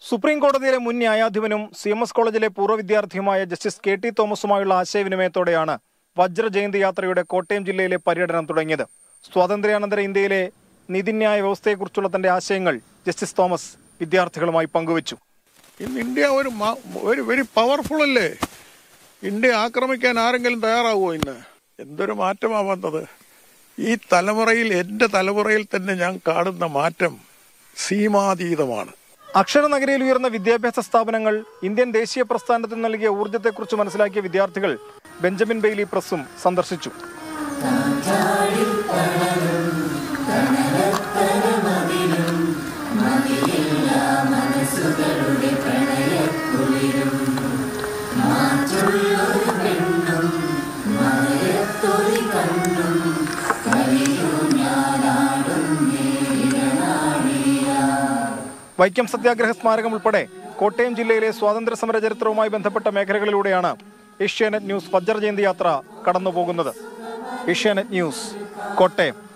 supreme കോടതിയിലെ മുൻ ന്യായാധിപനും C M S കോളേജിലെ പൂർവ്വ വിദ്യാർത്ഥിയുമായ ജസ്റ്റിസ് കെ ടി തോമസുമായുള്ള ആശയവിനിമയത്തോടെയാണ് വജ്ര ജയന്തി യാത്രയുടെ കോട്ടയം ജില്ലയിലെ പര്യടനം തുടങ്ങിയത് സ്വാതന്ത്ര്യാനന്തര ഇന്ത്യയിലെ നീതിന്യായ വ്യവസ്ഥയെക്കുറിച്ചുള്ള തന്റെ ആശയങ്ങൾ ജസ്റ്റിസ് തോമസ് വിദ്യാർത്ഥികളുമായി പങ്കുവച്ചു ഇന്ന് ഇന്ത്യ ഒരു മ- ഒരു വെരി പവർഫുൾ അല്ലേ ഇന്ത്യ ആക്രമിക്കാൻ ആരെങ്കിലും തയ്യാറാവുമോ ഇന്ന് എന്തൊരു മാറ്റമാ വന്നത് ഈ തലമുറയിൽ എൻ്റെ തലമുറയിൽ തന്നെ ഞാൻ കാണുന്ന മാറ്റം സീമാതീതമാണ് അക്ഷരനഗരിയിൽ ഉയർന്ന വിദ്യാഭ്യാസ സ്ഥാപനങ്ങൾ ഇന്ത്യൻ ദേശീയ പ്രസ്ഥാനത്തിന് നൽകിയ ഊർജ്ജത്തെക്കുറിച്ച് മനസ്സിലാക്കിയ വിദ്യാർത്ഥികൾ ബെഞ്ചമിൻ ബെയ്ലി പ്രസ്സും സന്ദർശിച്ചു വൈക്കം സത്യാഗ്രഹ സ്മാരകം ഉൾപ്പെടെ കോട്ടയം ജില്ലയിലെ സ്വാതന്ത്ര്യ സമര ചരിത്രവുമായി ബന്ധപ്പെട്ട മേഖലകളിലൂടെയാണ് ഏഷ്യാനെറ്റ് ന്യൂസ് വജ്ര ജയന്തി യാത്ര കടന്നുപോകുന്നത് ഏഷ്യാനെറ്റ് ന്യൂസ് കോട്ടയം